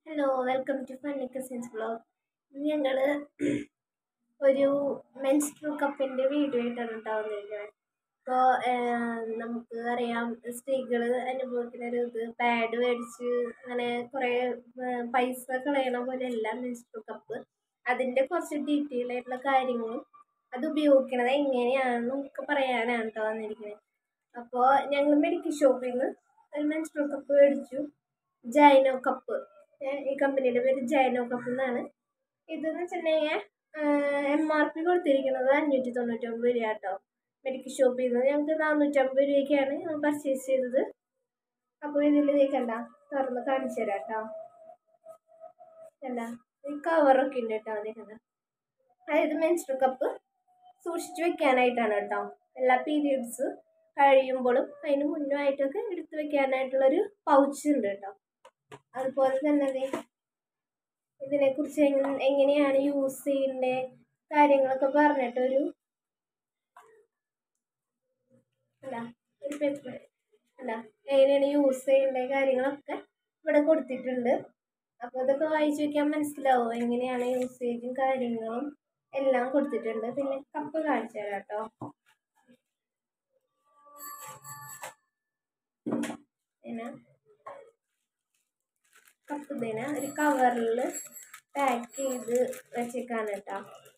hello welcome to funny cousins vlog ഞങ്ങൾ ഒരു menstrual കപ്പിൻ്റെ വീഡിയോ ആയിട്ടാണ് ഉണ്ടാവുന്നിരിക്കുന്നത് അപ്പോൾ നമുക്ക് അറിയാം സ്ത്രീകൾ അനുഭവിക്കുന്ന ഒരു ഇത് പാഡ് മേടിച്ച് അങ്ങനെ കുറേ പൈസ കളയണ പോലെയല്ല മെൻസ്ട്രൽ കപ്പ് അതിൻ്റെ കുറച്ച് ഡീറ്റെയിൽ ആയിട്ടുള്ള കാര്യങ്ങളും അത് ഉപയോഗിക്കണത് എങ്ങനെയാണെന്ന് നമുക്ക് പറയാനാണ് കേട്ടോ വന്നിരിക്കുന്നത് അപ്പോൾ ഞങ്ങൾ മെഡിക്കൽ ഷോപ്പിൽ നിന്ന് ഒരു മെൻസ്ട്രൽ കപ്പ് മേടിച്ചു ജൈനോ കപ്പ് ഈ കമ്പനിയുടെ പേര് ജൈനോ കപ്പ് എന്നാണ് ഇതെന്ന് വെച്ചിട്ടുണ്ടെങ്കിൽ എം ആർ പി കൊടുത്തിരിക്കുന്നത് അഞ്ഞൂറ്റി തൊണ്ണൂറ്റൊമ്പത് രൂപ കേട്ടോ മെഡിക്കൽ ഷോപ്പിൽ നിന്ന് ഞങ്ങൾക്ക് നാനൂറ്റമ്പത് രൂപയ്ക്കാണ് ഞങ്ങൾ പർച്ചേസ് ചെയ്തത് അപ്പോൾ ഇതിൽ കണ്ട തുറന്ന് കാണിച്ചു തരാം കേട്ടോ കണ്ട ഈ കവറൊക്കെ ഉണ്ട് കേട്ടോ അതേ കണ്ട അതായത് മെൻസ്ട്രൽ കപ്പ് സൂക്ഷിച്ചു വെക്കാനായിട്ടാണ് കേട്ടോ എല്ലാ പീരീഡ്സ് കഴിയുമ്പോഴും അതിന് മുന്നുമായിട്ടൊക്കെ എടുത്ത് വെക്കാനായിട്ടുള്ളൊരു പൗച്ച് ഉണ്ട് കേട്ടോ അതുപോലെ തന്നെ ദേ ഇതിനെക്കുറിച്ച് എങ്ങ- എങ്ങനെയാണ് യൂസ് ചെയ്യേണ്ടത് കാര്യങ്ങളൊക്കെ പറഞ്ഞിട്ടൊരു അല്ല ഒരു പേപ്പർ അല്ല എങ്ങനെയാണ് യൂസ് ചെയ്യേണ്ട കാര്യങ്ങളൊക്കെ ഇവിടെ കൊടുത്തിട്ടുണ്ട് അപ്പോൾ ഇതൊക്കെ വായിച്ചു വെക്കാൻ മനസ്സിലാവും എങ്ങനെയാണ് യൂസേജും കാര്യങ്ങളും എല്ലാം കൊടുത്തിട്ടുണ്ട് പിന്നെ കപ്പ് കാണിച്ചു തരാം കേട്ടോ പിന്നെ കപ്പ് ഇതിനെ ഒരു കവറിൽ പാക്ക് ചെയ്ത് വെച്ചേക്കാണ് കേട്ടോ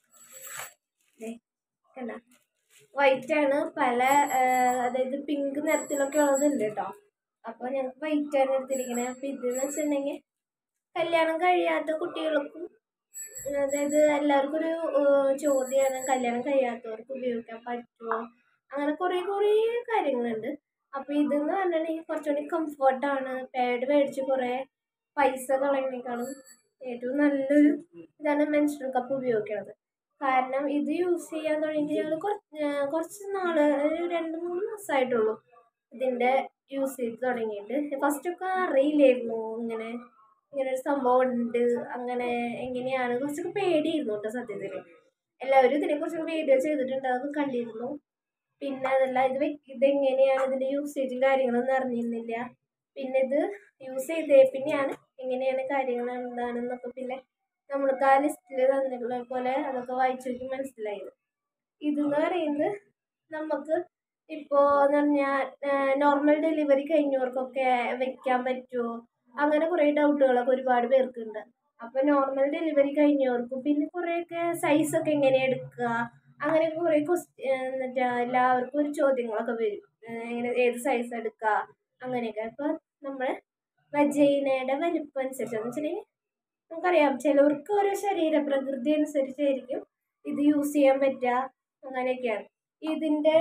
ദേ, കണ്ട വൈറ്റ് ആണ് പല ആ, അതായത് പിങ്ക് നിറത്തിലൊക്കെ ഉള്ളതുണ്ട് കേട്ടോ അപ്പോൾ ഞങ്ങൾക്ക് വൈറ്റ് ആണ് എടുത്തിരിക്കണേ അപ്പോൾ ഇതെന്ന് വെച്ചിട്ടുണ്ടെങ്കിൽ കല്യാണം കഴിയാത്ത കുട്ടികൾക്കും അതായത് എല്ലാവർക്കും ഒരു ആ, ചോദ്യമാണ് കല്യാണം കഴിയാത്തവർക്ക് ഉപയോഗിക്കാൻ പറ്റുമോ അങ്ങനെ കുറേ കുറേ കാര്യങ്ങളുണ്ട് അപ്പോൾ ഇതെന്ന് പറഞ്ഞിട്ടുണ്ടെങ്കിൽ കുറച്ചുകൂടി കംഫർട്ടാണ് പാഡ് മേടിച്ച് കുറേ പൈസ കളയുന്നേക്കാളും ഏറ്റവും നല്ലൊരു ഇതാണ് മെൻസ്ട്രൽ കപ്പ് ഉപയോഗിക്കുന്നത് കാരണം ഇത് യൂസ് ചെയ്യാൻ തുടങ്ങിയിട്ട് ഞങ്ങൾ കുറച്ച് കുറച്ച് നാൾ ഒരു രണ്ട് മൂന്ന് മാസമായിട്ടുള്ളൂ ഇതിൻ്റെ യൂസ് ചെയ്ത് തുടങ്ങിയിട്ട് ഫസ്റ്റൊക്കെ അറിയില്ലായിരുന്നു ഇങ്ങനെ ഇങ്ങനെ ഒരു സംഭവം ഉണ്ട് അങ്ങനെ എങ്ങനെയാണ് കുറച്ചൊക്കെ പേടിയായിരുന്നു കേട്ടോ സത്യത്തിൽ എല്ലാവരും ഇതിനെക്കുറിച്ചൊക്കെ വീഡിയോ ചെയ്തിട്ടുണ്ട് അതൊക്കെ കണ്ടിരുന്നു പിന്നെ അതല്ല ഇത് വെക്ക് ഇതെങ്ങനെയാണ് ഇതിൻ്റെ യൂസേജും കാര്യങ്ങളൊന്നും അറിഞ്ഞിരുന്നില്ല പിന്നെ ഇത് യൂസ് ചെയ്തേ പിന്നെയാണ് എങ്ങനെയാണ് കാര്യങ്ങൾ എന്താണെന്നൊക്കെ പിന്നെ നമ്മൾക്ക് ആ ലിസ്റ്റിൽ തന്നിട്ടുള്ള പോലെ അതൊക്കെ വായിച്ചു നോക്കി മനസ്സിലായത് ഇതെന്ന് പറയുന്നത് നമുക്ക് ഇപ്പോൾ എന്ന് പറഞ്ഞാൽ നോർമൽ ഡെലിവറി കഴിഞ്ഞവർക്കൊക്കെ വെക്കാൻ പറ്റുമോ അങ്ങനെ കുറേ ഡൗട്ടുകളൊക്കെ ഒരുപാട് പേർക്കുണ്ട് അപ്പോൾ നോർമൽ ഡെലിവറി കഴിഞ്ഞവർക്കും പിന്നെ കുറേയൊക്കെ സൈസൊക്കെ എങ്ങനെയാണ് എടുക്കുക അങ്ങനെ കുറേ ക്വസ്റ്റ്യൻ എന്നിട്ട് എല്ലാവർക്കും ഒരു ചോദ്യങ്ങളൊക്കെ വരും ഏഹ് എങ്ങനെ ഏത് സൈസ് എടുക്കുക അങ്ങനെയൊക്കെ അപ്പോൾ നമ്മൾ വജൈനയുടെ വലിപ്പം അനുസരിച്ച് എന്ന് വെച്ചിട്ടുണ്ടെങ്കിൽ നമുക്കറിയാം ചിലവർക്ക് ഓരോ ശരീരപ്രകൃതി അനുസരിച്ചായിരിക്കും ഇത് യൂസ് ചെയ്യാൻ പറ്റുക അങ്ങനെയൊക്കെയാണ് ഇതിൻ്റെ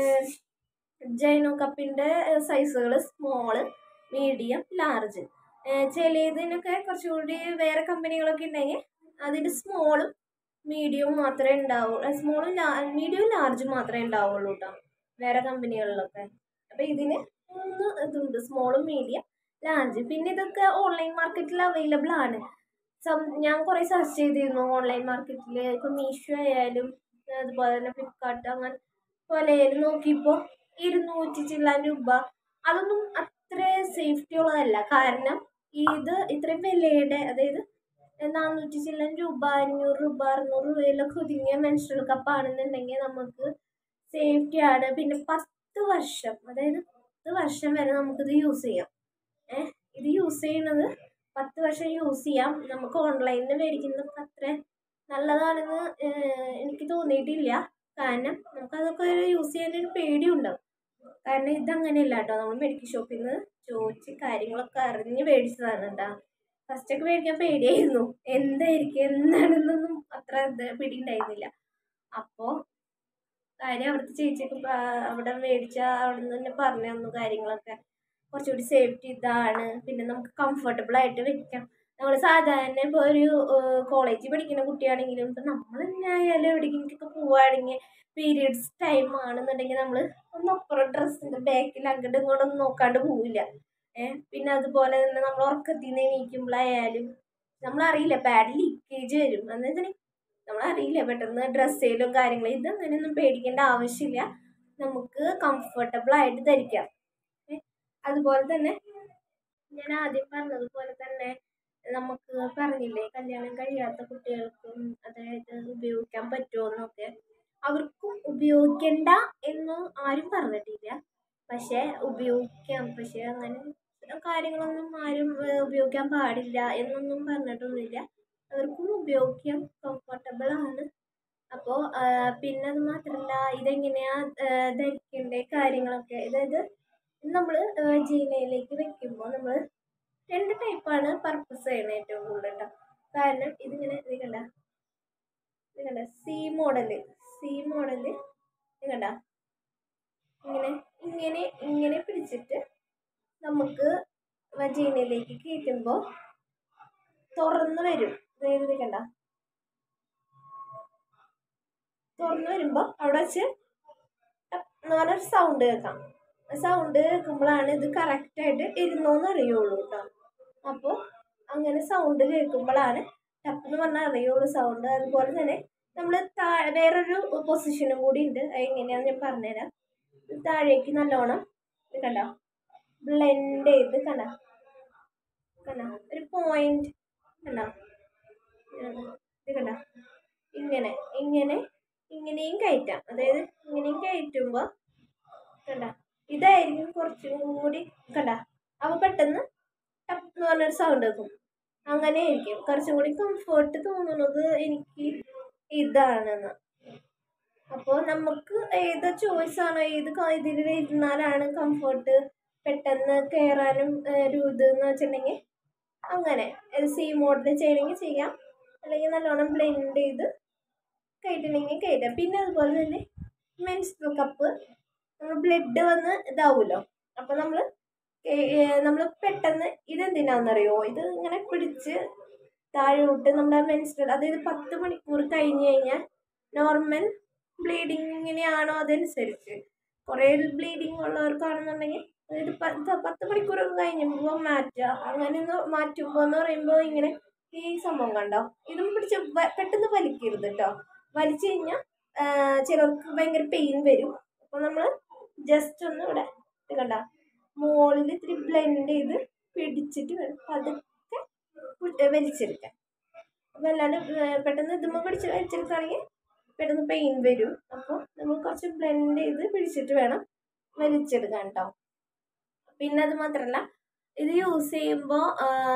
ജൈനോ കപ്പിൻ്റെ സൈസുകൾ സ്മോള് മീഡിയം ലാർജ് ചിലതിനൊക്കെ കുറച്ചുകൂടി വേറെ കമ്പനികളൊക്കെ ഉണ്ടെങ്കിൽ അതിൻ്റെ സ്മോളും മീഡിയവും മാത്രമേ ഉണ്ടാവുള്ളൂ സ്മോളും ലാ മീഡിയവും ലാർജും മാത്രമേ ഉണ്ടാവുള്ളൂ കേട്ടോ വേറെ കമ്പനികളിലൊക്കെ അപ്പോൾ ഇതിന് മൂന്ന് ഇതുണ്ട് സ്മോളും മീഡിയം ലാർജ് പിന്നെ ഇതൊക്കെ ഓൺലൈൻ മാർക്കറ്റിൽ അവൈലബിൾ ആണ് സം ഞാൻ കുറേ സെർച്ച് ചെയ്തിരുന്നു ഓൺലൈൻ മാർക്കറ്റിൽ ഇപ്പോൾ മീഷോ ആയാലും അതുപോലെ തന്നെ ഫ്ലിപ്കാർട്ട് അങ്ങനെ പോലെ ആയാലും നോക്കിയപ്പോൾ ഇരുന്നൂറ്റി ചില്ലാൻ രൂപ അതൊന്നും അത്ര സേഫ്റ്റി ഉള്ളതല്ല കാരണം ഇത് ഇത്രയും വിലയുടെ അതായത് നാനൂറ്റി ചില്ലാൻ രൂപ അഞ്ഞൂറ് രൂപ അറുന്നൂറ് രൂപയിലൊക്കെ ഒതുങ്ങിയ മെൻസ്ട്രൽ കപ്പാണെന്നുണ്ടെങ്കിൽ നമുക്ക് സേഫ്റ്റി ആണ് പിന്നെ പത്ത് വർഷം അതായത് പത്ത് വർഷം വരെ നമുക്കിത് യൂസ് ചെയ്യാം ഏഹ് ഇത് യൂസ് ചെയ്യണത് പത്ത് വർഷം യൂസ് ചെയ്യാം നമുക്ക് ഓൺലൈനിൽ മേടിക്കുന്നത് അത്ര നല്ലതാണെന്ന് ഏഹ് എനിക്ക് തോന്നിയിട്ടില്ല കാരണം നമുക്കതൊക്കെ യൂസ് ചെയ്യാനൊരു പേടിയുണ്ടാവും കാരണം ഇതങ്ങനെയല്ല കേട്ടോ നമ്മൾ മെഡിക്കൽ ഷോപ്പിൽ നിന്ന് ചോദിച്ച് കാര്യങ്ങളൊക്കെ അറിഞ്ഞ് മേടിച്ചതാണ് കേട്ടോ ഫസ്റ്റൊക്കെ മേടിക്കാൻ പേടിയായിരുന്നു എന്തായിരിക്കും എന്താണെന്നൊന്നും അത്ര ഇത് പിടിയുണ്ടായിരുന്നില്ല അപ്പോൾ കാര്യം അവിടുത്തെ ചേച്ചിയൊക്കെ പ- അവിടെ മേടിച്ച അവിടെ നിന്ന് തന്നെ പറഞ്ഞു തന്നു കാര്യങ്ങളൊക്കെ കുറച്ചുകൂടി സേഫ്റ്റി ഇതാണ് പിന്നെ നമുക്ക് കംഫർട്ടബിൾ ആയിട്ട് വെക്കാം നമ്മൾ സാധാരണ ഇപ്പോൾ ഒരു കോളേജിൽ പഠിക്കുന്ന കുട്ടിയാണെങ്കിലും ഇപ്പം നമ്മൾ തന്നെ ആയാലും എവിടേക്കെങ്കിലൊക്കെ പോവുകയാണെങ്കിൽ പീരിയഡ്സ് ടൈം ആണെന്നുണ്ടെങ്കിൽ നമ്മൾ ഒന്ന് അപ്പുറം ഡ്രസ്സിൻ്റെ ബാക്കിൽ അങ്ങോട്ടും ഇങ്ങോട്ടും ഒന്നും നോക്കാണ്ട് പോവില്ല ഏഹ് പിന്നെ അതുപോലെ തന്നെ നമ്മൾ ഉറക്കത്തിൽ നിന്ന് എണീക്കുമ്പോഴായാലും നമ്മളറിയില്ല പാഡ് ലീക്കേജ് വരും എന്ന് വെച്ചാൽ നമ്മളറിയില്ല പെട്ടെന്ന് ഡ്രസ്സേലും കാര്യങ്ങളും ഇത് അങ്ങനെയൊന്നും പേടിക്കേണ്ട ആവശ്യമില്ല നമുക്ക് കംഫർട്ടബിൾ ആയിട്ട് ധരിക്കാം ഏ, അതുപോലെ തന്നെ ഞാൻ ആദ്യം പറഞ്ഞതുപോലെ തന്നെ നമുക്ക് പറഞ്ഞില്ലേ കല്യാണം കഴിയാത്ത കുട്ടികൾക്കും അതായത് ഉപയോഗിക്കാൻ പറ്റുമോ എന്നൊക്കെ അവർക്കും ഉപയോഗിക്കണ്ട എന്ന് ആരും പറഞ്ഞിട്ടില്ല പക്ഷേ ഉപയോഗിക്കാം പക്ഷേ അങ്ങനെ കാര്യങ്ങളൊന്നും ആരും ഏഹ്, ഉപയോഗിക്കാൻ പാടില്ല എന്നൊന്നും പറഞ്ഞിട്ടൊന്നുമില്ല അവർക്കും ഉപയോഗിക്കാം കംഫർട്ടബിൾ ആണ് അപ്പോൾ പിന്നെ അത് മാത്രമല്ല ഇതെങ്ങനെയാ ഏഹ്, ധരിക്കേണ്ട കാര്യങ്ങളൊക്കെ അതായത് നമ്മൾ ജീനയിലേക്ക് വെക്കുമ്പോൾ നമ്മൾ രണ്ട് ടൈപ്പാണ് പർപ്പസ് ചെയ്യണത് ഏറ്റവും കൂടുതൽ കേട്ടോ കാരണം ഇതിങ്ങനെ ഇത് കണ്ട ഇത് കണ്ട സി മോഡല് സി മോഡല് ഇത് കണ്ട ഇങ്ങനെ ഇങ്ങനെ ഇങ്ങനെ പിടിച്ചിട്ട് നമുക്ക് വജീനയിലേക്ക് കയറ്റുമ്പോൾ തുറന്ന് വരും അതായത് ഇത് കണ്ട തുറന്ന് വരുമ്പോൾ അവിടെ വെച്ച് ടപ്പ് എന്ന് പറഞ്ഞൊരു സൗണ്ട് കേൾക്കാം സൗണ്ട് കേൾക്കുമ്പോഴാണ് ഇത് കറക്റ്റായിട്ട് ഇരുന്നോന്ന് അറിയുള്ളൂ കേട്ടോ അപ്പോൾ അങ്ങനെ സൗണ്ട് കേൾക്കുമ്പോഴാണ് ടപ്പ് എന്ന് പറഞ്ഞാൽ അറിയുള്ളൂ സൗണ്ട് അതുപോലെ തന്നെ നമ്മൾ താഴെ വേറൊരു പൊസിഷനും കൂടി ഉണ്ട് അത് എങ്ങനെയാണെന്ന് ഞാൻ പറഞ്ഞുതരാം ഇത് താഴേക്ക് നല്ലോണം ഇത് കണ്ടോ ബ്ലെൻഡ് ചെയ്ത് കണ്ടോ കണ്ടോ ഒരു പോയിന്റ് കണ്ടോ ഇത് കണ്ടോ ഇങ്ങനെ ഇങ്ങനെ ഇങ്ങനെയും കയറ്റാം അതായത് ഇങ്ങനെയും കയറ്റുമ്പോൾ കണ്ട ഇതായിരിക്കും കുറച്ചും കൂടി കണ്ട അപ്പോൾ പെട്ടെന്ന് ടപ്പ് എന്ന് പറഞ്ഞൊരു സൗണ്ട് കേൾക്കും അങ്ങനെ ആയിരിക്കും കുറച്ചും കൂടി കംഫർട്ട് തോന്നുന്നത് എനിക്ക് ഇതാണെന്ന് അപ്പോൾ നമുക്ക് ഏത് ചോയ്സ് ആണോ ഏത് ഇതിൽ ഇരുന്നാലാണ് കംഫർട്ട് പെട്ടെന്ന് കയറാനും ഏഹ്, ഒരു ഇത് എന്ന് വെച്ചിട്ടുണ്ടെങ്കിൽ അങ്ങനെ സി മോഡിൽ ചെയ്യണമെങ്കിൽ ചെയ്യാം അല്ലെങ്കിൽ നല്ലോണം ബ്ലെൻഡ് ചെയ്ത് കയറ്റണമെങ്കിൽ കയറ്റാം പിന്നെ അതുപോലെ തന്നെ മെൻസ്ട്രൽ കപ്പ് നമ്മൾ ബ്ലഡ് വന്ന് ഇതാവുമല്ലോ അപ്പം നമ്മൾ നമ്മൾ പെട്ടെന്ന് ഇതെന്തിനാണെന്നറിയോ ഇത് ഇങ്ങനെ പിടിച്ച് താഴോട്ട് നമ്മുടെ മെൻസ്ട്രൽ അതായത് പത്ത് മണിക്കൂർ കഴിഞ്ഞ് കഴിഞ്ഞാൽ നോർമൽ ബ്ലീഡിങ് എങ്ങനെയാണോ അതനുസരിച്ച് കുറേ ബ്ലീഡിങ് ഉള്ളവർക്കാണെന്നുണ്ടെങ്കിൽ അതായത് പത്ത് പത്ത് മണിക്കൂറൊക്കെ കഴിഞ്ഞപ്പോൾ മാറ്റുക അങ്ങനെ ഒന്ന് മാറ്റുമ്പോൾ എന്ന് പറയുമ്പോൾ ഇങ്ങനെ ഈ സംഭവം കണ്ടോ ഇതും പിടിച്ച് വ- പെട്ടെന്ന് വലിക്കരുത് കേട്ടോ വലിച്ചു കഴിഞ്ഞാൽ ചിലർക്ക് ഭയങ്കര പെയിൻ വരും അപ്പോൾ നമ്മൾ ജസ്റ്റ് ഒന്ന് ഇവിടെ ഇത് കണ്ട മുകളിൽ ഇത്തിരി ബ്ലെൻഡ് ചെയ്ത് പിടിച്ചിട്ട് വേണം പതുക്കെ പു- വലിച്ചെടുക്കാൻ അപ്പോൾ അല്ലാണ്ട് ഏർ പെട്ടെന്ന് ഇതുമ്പോൾ പിടിച്ച് വലിച്ചെടുക്കുകയാണെങ്കിൽ പെട്ടെന്ന് പെയിൻ വരും അപ്പോൾ നമ്മൾ കുറച്ച് ബ്ലെൻഡ് ചെയ്ത് പിടിച്ചിട്ട് വേണം വലിച്ചെടുക്കാൻ കേട്ടോ പിന്നെ അത് മാത്രമല്ല ഇത് യൂസ് ചെയ്യുമ്പോൾ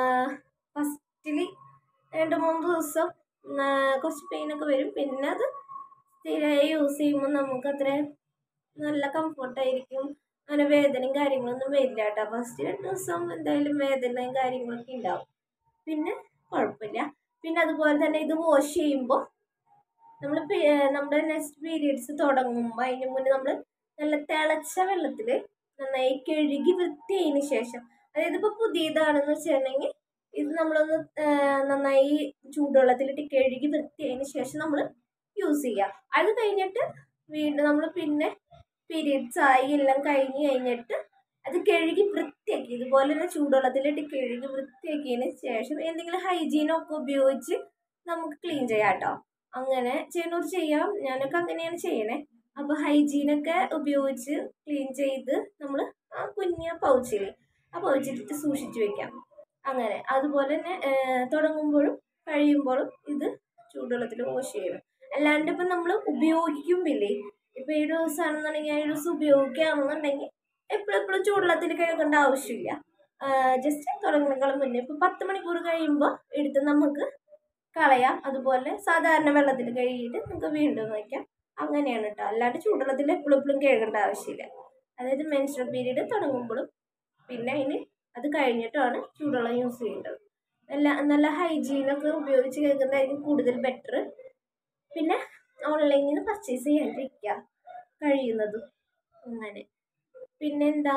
ഫസ്റ്റിൽ രണ്ട് മൂന്ന് ദിവസം ആ, കുറച്ച് പെയിനൊക്കെ വരും പിന്നെ അത് സ്ഥിരമായി യൂസ് ചെയ്യുമ്പോൾ നമുക്ക് അത്ര നല്ല കംഫർട്ടായിരിക്കും അങ്ങനെ വേദനയും കാര്യങ്ങളൊന്നും വരില്ല കേട്ടോ ഫസ്റ്റ് രണ്ട് ദിവസം എന്തായാലും വേദനയും കാര്യങ്ങളൊക്കെ ഉണ്ടാവും പിന്നെ കുഴപ്പമില്ല പിന്നെ അതുപോലെ തന്നെ ഇത് വാഷ് ചെയ്യുമ്പോൾ നമ്മൾ നമ്മുടെ നെക്സ്റ്റ് പീരീഡ്സ് തുടങ്ങുമ്പോൾ അതിന് മുന്നേ നമ്മൾ നല്ല തിളച്ച വെള്ളത്തിൽ നന്നായി കഴുകി വൃത്തിയായതിന് ശേഷം അതായത് ഇപ്പോൾ പുതിയതാണെന്ന് വെച്ചിട്ടുണ്ടെങ്കിൽ ഇത് നമ്മളൊന്ന് ആ, നന്നായി ചൂടുവെള്ളത്തിലിട്ട് കഴുകി വൃത്തിയായതിന് ശേഷം നമ്മൾ യൂസ് ചെയ്യുക അത് കഴിഞ്ഞിട്ട് വീണ്ടും നമ്മൾ പിന്നെ പീരീഡ്സ് ആയി എല്ലാം കഴിഞ്ഞ് കഴിഞ്ഞിട്ട് അത് കഴുകി വൃത്തിയാക്കി ഇതുപോലെ തന്നെ ചൂടുവെള്ളത്തിലിട്ട് കഴുകി വൃത്തിയാക്കിയതിന് ശേഷം എന്തെങ്കിലും ഹൈജീനൊക്കെ ഉപയോഗിച്ച് നമുക്ക് ക്ലീൻ ചെയ്യാം കേട്ടോ അങ്ങനെ ചെയ്യണവർ ചെയ്യാം ഞാനൊക്കെ അങ്ങനെയാണ് ചെയ്യണേ അപ്പോൾ ഹൈജീനൊക്കെ ഉപയോഗിച്ച് ക്ലീൻ ചെയ്ത് നമ്മൾ ആ കുഞ്ഞ പൗച്ചിൽ ആ പൗച്ചിലിട്ട് സൂക്ഷിച്ച് വെക്കാം അങ്ങനെ അതുപോലെ തന്നെ ഏർ, തുടങ്ങുമ്പോഴും കഴിയുമ്പോഴും ഇത് ചൂടുവെള്ളത്തിൽ വാഷ് ചെയ്യണം അല്ലാണ്ട് ഇപ്പം നമ്മൾ ഉപയോഗിക്കുമ്പില്ലേ ഇപ്പം ഏഴ് ദിവസമാണെന്നുണ്ടെങ്കിൽ ഏഴ് ദിവസം ഉപയോഗിക്കുകയാണെന്നുണ്ടെങ്കിൽ എപ്പോഴും എപ്പോഴും ചൂടുവെള്ളത്തിൽ കഴുകേണ്ട ആവശ്യമില്ല ജസ്റ്റ് തുടങ്ങുന്നതിനേക്കാളും മുന്നേ ഇപ്പം പത്ത് മണിക്കൂർ കഴിയുമ്പോൾ എടുത്ത് നമുക്ക് കളയാം അതുപോലെ സാധാരണ വെള്ളത്തിൽ കഴുകിയിട്ട് നമുക്ക് വീണ്ടും വയ്ക്കാം അങ്ങനെയാണ് കേട്ടോ അല്ലാണ്ട് ചൂടുവെള്ളത്തിൽ എപ്പോഴും എപ്പോഴും കഴുകേണ്ട ആവശ്യമില്ല അതായത് മെൻസ്ട്രൽ പീരീഡ് തുടങ്ങുമ്പോഴും പിന്നെ അതിന് അത് കഴിഞ്ഞിട്ടാണ് ചൂടുവെള്ളം യൂസ് ചെയ്യേണ്ടത് നല്ല നല്ല ഹൈജീനൊക്കെ ഉപയോഗിച്ച് കഴുകുന്നതായിരിക്കും കൂടുതൽ ബെറ്റർ പിന്നെ ഓൺലൈനിൽ നിന്ന് പർച്ചേസ് ചെയ്യാണ്ടിരിക്കുക കഴിയുന്നതും അങ്ങനെ പിന്നെന്താ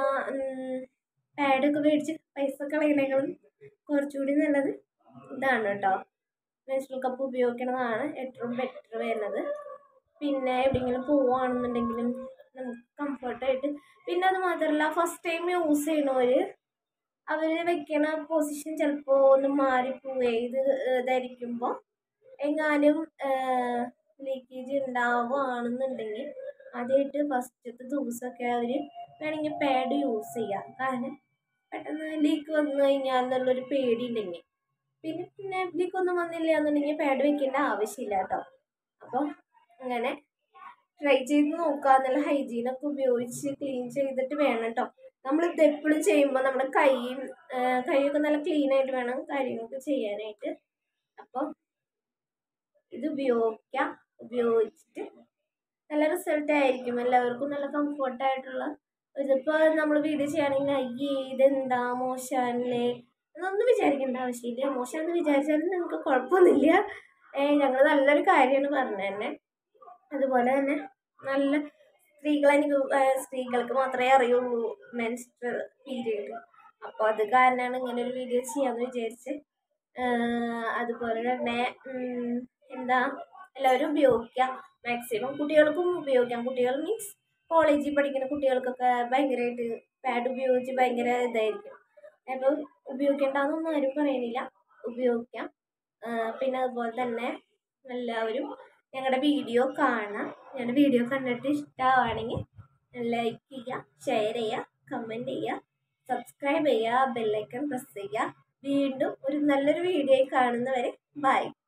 പാഡൊക്കെ മേടിച്ച് പൈസ കളയണേക്കാളും കുറച്ചുകൂടി നല്ലത് ഇതാണ് കേട്ടോ മെൻസ്ട്രൽ കപ്പ് ഉപയോഗിക്കണതാണ് ഏറ്റവും ബെറ്റർ വരുന്നത് പിന്നെ എവിടെയെങ്കിലും പോവുകയാണെന്നുണ്ടെങ്കിലും നമുക്ക് കംഫർട്ടായിട്ട് പിന്നെ അത് മാത്രമല്ല ഫസ്റ്റ് ടൈം യൂസ് ചെയ്യണവർ അവർ വെക്കണ പൊസിഷൻ ചിലപ്പോൾ ഒന്ന് മാറിപ്പോവുകയോ ഇത് ധരിക്കുമ്പോൾ എങ്ങാനും ലീക്കേജ് ഉണ്ടാവുകയാണെന്നുണ്ടെങ്കിൽ ആദ്യമായിട്ട് ഫസ്റ്റത്തെ ദിവസമൊക്കെ അവർ വേണമെങ്കിൽ പാഡ് യൂസ് ചെയ്യാം കാരണം പെട്ടെന്ന് ലീക്ക് വന്നു കഴിഞ്ഞാൽ എന്നുള്ളൊരു പേടി ഉണ്ടെങ്കിൽ പിന്നെ പിന്നെ ഇതിലേക്കൊന്നും വന്നില്ല എന്നുണ്ടെങ്കിൽ പാഡ് വെക്കേണ്ട ആവശ്യമില്ല കേട്ടോ അപ്പോൾ അങ്ങനെ ട്രൈ ചെയ്ത് നോക്കുക നല്ല ഹൈജീനൊക്കെ ഉപയോഗിച്ച് ക്ലീൻ ചെയ്തിട്ട് വേണം കേട്ടോ നമ്മളിത് എപ്പോഴും ചെയ്യുമ്പോൾ നമ്മുടെ കൈയും ആ, കൈയൊക്കെ നല്ല ക്ലീൻ ആയിട്ട് വേണം കാര്യങ്ങളൊക്കെ ചെയ്യാനായിട്ട് അപ്പോൾ ഇത് ഉപയോഗിക്കാം ഉപയോഗിച്ചിട്ട് നല്ല റിസൾട്ട് ആയിരിക്കും എല്ലാവർക്കും നല്ല കംഫർട്ടായിട്ടുള്ള ഇതിപ്പോൾ നമ്മൾ വീഡിയോ ചെയ്യുകയാണെങ്കിൽ അയ്യേ ഇതെന്താ മോശമല്ലേ എന്നൊന്നും വിചാരിക്കേണ്ട ആവശ്യമില്ല മോശമെന്ന് വിചാരിച്ചാലും നിങ്ങൾക്ക് കുഴപ്പമൊന്നുമില്ല ഞങ്ങൾ നല്ലൊരു കാര്യമാണ് പറഞ്ഞത് തന്നെ അതുപോലെ തന്നെ നല്ല സ്ത്രീകളെ എനിക്ക് സ്ത്രീകൾക്ക് മാത്രമേ അറിയുള്ളൂ മെൻസ്ട്രൽ പീരീഡ് അപ്പോൾ അത് കാരണമാണ് ഇങ്ങനെ ഒരു വീഡിയോ ചെയ്യാമെന്ന് വിചാരിച്ച് ആഹ് അതുപോലെ തന്നെ ഉം, എന്താ എല്ലാവരും ഉപയോഗിക്കാം മാക്സിമം കുട്ടികൾക്കും ഉപയോഗിക്കാം കുട്ടികൾ മീൻസ് കോളേജിൽ പഠിക്കുന്ന കുട്ടികൾക്കൊക്കെ ഭയങ്കരമായിട്ട് പാഡ് ഉപയോഗിച്ച് ഭയങ്കര ഇതായിരിക്കും അപ്പോൾ ഉപയോഗിക്കേണ്ടെന്നൊന്നും ആരും പറയുന്നില്ല ഉപയോഗിക്കാം ആഹ് പിന്നെ അതുപോലെ തന്നെ എല്ലാവരും ഞങ്ങളുടെ വീഡിയോ കാണാം ഞങ്ങളുടെ വീഡിയോ കണ്ടിട്ട് ഇഷ്ടമാണെങ്കിൽ ലൈക്ക് ചെയ്യുക ഷെയർ ചെയ്യുക കമൻറ്റ് ചെയ്യുക സബ്സ്ക്രൈബ് ചെയ്യുക ബെല്ലൈക്കൺ പ്രസ് ചെയ്യുക വീണ്ടും ഒരു നല്ലൊരു വീഡിയോ കാണുന്നവരെ ബൈ